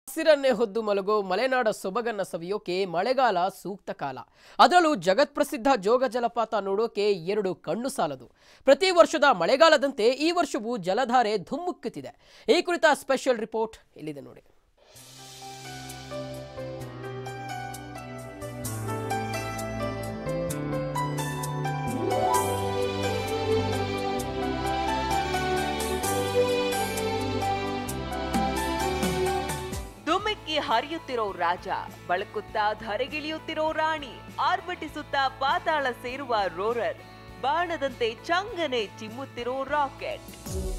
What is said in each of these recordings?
ಹಸಿರನ್ನೇ ಹೊದ್ದು ಮಲಗೋ ಮಲೆನಾಡ ಸೊಬಗನ್ನ ಸವಿಯೋಕೆ ಮಳೆಗಾಲ ಸೂಕ್ತ ಕಾಲ ಅದರಲ್ಲೂ ಜಗತ್ಪ್ರಸಿದ್ಧ ಜೋಗ ಜಲಪಾತ ನೋಡೋಕೆ ಎರಡು ಕಣ್ಣು ಸಾಲದು ಪ್ರತಿ ವರ್ಷದ ಮಳೆಗಾಲದಂತೆ ಈ ವರ್ಷವೂ ಜಲಧಾರೆ ಧುಮ್ಮುಕ್ಕುತ್ತಿದೆ ಈ ಕುರಿತ ಸ್ಪೆಷಲ್ ರಿಪೋರ್ಟ್ ಇಲ್ಲಿದೆ ನೋಡಿ ಧುಮ್ಮಿಕ್ಕಿ ಹರಿಯುತ್ತಿರೋ ರಾಜ ಬಳಕುತ್ತಾ ಧರೆಗಿಳಿಯುತ್ತಿರೋ ರಾಣಿ ಆರ್ಭಟಿಸುತ್ತಾ ಪಾತಾಳ ಸೇರುವ ರೋರರ್ ಬಾಣದಂತೆ ಚಂಗನೆ ಚಿಮ್ಮುತ್ತಿರೋ ರಾಕೆಟ್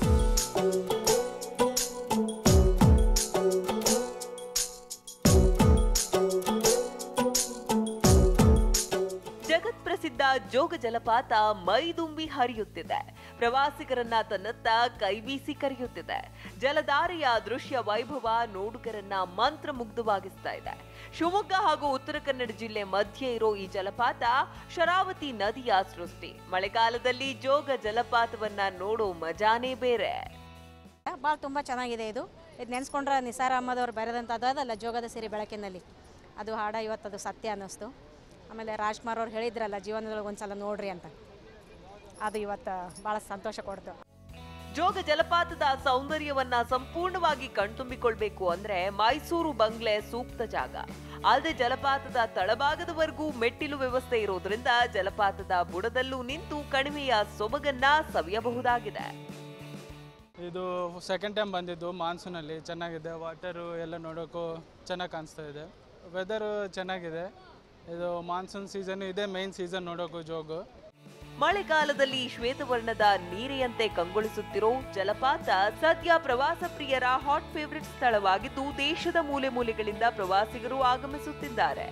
ಜಗತ್ಪ್ರಸಿದ್ಧ ಜೋಗ ಜಲಪಾತ ಮೈದುಂಬಿ ಹರಿಯುತ್ತಿದೆ ಪ್ರವಾಸಿಗರನ್ನ ತನ್ನತ್ತ ಕೈಬೀಸಿ ಕರೆಯುತ್ತಿದೆ ಜಲಧಾರೆಯ ದೃಶ್ಯ ವೈಭವ ನೋಡುಗರನ್ನ ಮಂತ್ರಮುಗ್ಧವಾಗಿಸ್ತಾ ಇದೆ ಶಿವಮೊಗ್ಗ ಹಾಗೂ ಉತ್ತರ ಕನ್ನಡ ಜಿಲ್ಲೆ ಮಧ್ಯೆ ಇರೋ ಈ ಜಲಪಾತ ಶರಾವತಿ ನದಿಯ ಸೃಷ್ಟಿ ಮಳೆಗಾಲದಲ್ಲಿ ಜೋಗ ಜಲಪಾತವನ್ನ ನೋಡೋ ಮಜಾನೇ ಬೇರೆ ಭಾಳ ತುಂಬ ಚೆನ್ನಾಗಿದೆ ಇದು ಇದು ನೆನೆಸ್ಕೊಂಡ್ರೆ ನಿಸಾರ್ ಅಹಮದ್ ಅವ್ರು ಬರೆದಂಥ ಅದಲ್ಲ ಜೋಗದ ಸಿರಿ ಬೆಳಕಿನಲ್ಲಿ ಅದು ಹಾಡ ಇವತ್ತು ಅದು ಸತ್ಯ ಅನ್ನಿಸ್ತು ಆಮೇಲೆ ರಾಜ್ಕುಮಾರ್ ಅವ್ರು ಹೇಳಿದ್ರಲ್ಲ ಜೀವನದೊಳಗೆ ಒಂದ್ಸಲ ನೋಡ್ರಿ ಅಂತ ಅದು ಇವತ್ತು ಭಾಳ ಸಂತೋಷ ಕೊಡ್ತು ಜೋಗ ಜಲಪಾತದ ಸೌಂದರ್ಯವನ್ನ ಸಂಪೂರ್ಣವಾಗಿ ಕಣ್ತುಂಬಿಕೊಳ್ಬೇಕು ಅಂದ್ರೆ ಮೈಸೂರು ಬಂಗ್ಲೆ ಸೂಕ್ತ ಜಾಗ ಅಲ್ಲದೆ ಜಲಪಾತದ ತಳಭಾಗದವರೆಗೂ ಮೆಟ್ಟಿಲು ವ್ಯವಸ್ಥೆ ಇರೋದ್ರಿಂದ ಜಲಪಾತದ ಬುಡದಲ್ಲೂ ನಿಂತು ಕಣಿವೆಯ ಸೊಬಗನ್ನ ಸವಿಯಬಹುದಾಗಿದೆ ಇದು ಸೆಕೆಂಡ್ ಟೈಮ್ ಬಂದಿದ್ದು ಮಾನ್ಸೂನಲ್ಲಿ ಚೆನ್ನಾಗಿದೆ ವಾಟರು ಎಲ್ಲ ನೋಡೋಕ್ಕೂ ಚೆನ್ನಾಗಿ ಕಾಣಿಸ್ತಾ ಇದೆ ವೆದರು ಚೆನ್ನಾಗಿದೆ ಇದು ಮಾನ್ಸೂನ್ ಸೀಸನ್ ಇದೆ ಮೇನ್ ಸೀಸನ್ ನೋಡೋಕ್ಕೂ ಜೋಗು ಮಳೆಗಾಲದಲ್ಲಿ ಶ್ವೇತವರ್ಣದ ನೀರೆಯಂತೆ ಕಂಗೊಳಿಸುತ್ತಿರೋ ಜಲಪಾತ ಸದ್ಯ ಪ್ರವಾಸ ಪ್ರಿಯರ ಹಾಟ್ ಫೇವರಿಟ್ ಸ್ಥಳವಾಗಿದ್ದು ದೇಶದ ಮೂಲೆ ಮೂಲೆಗಳಿಂದ ಪ್ರವಾಸಿಗರು ಆಗಮಿಸುತ್ತಿದ್ದಾರೆ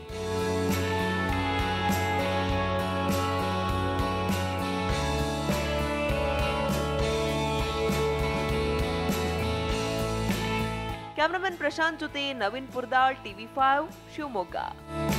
ಕ್ಯಾಮರಾಮನ್ ಪ್ರಶಾಂತ್ ಜೊತೆ ನವೀನ್ ಪುರ್ದಾಳ್ ಟಿವಿ ಫೈವ್ ಶಿವಮೊಗ್ಗ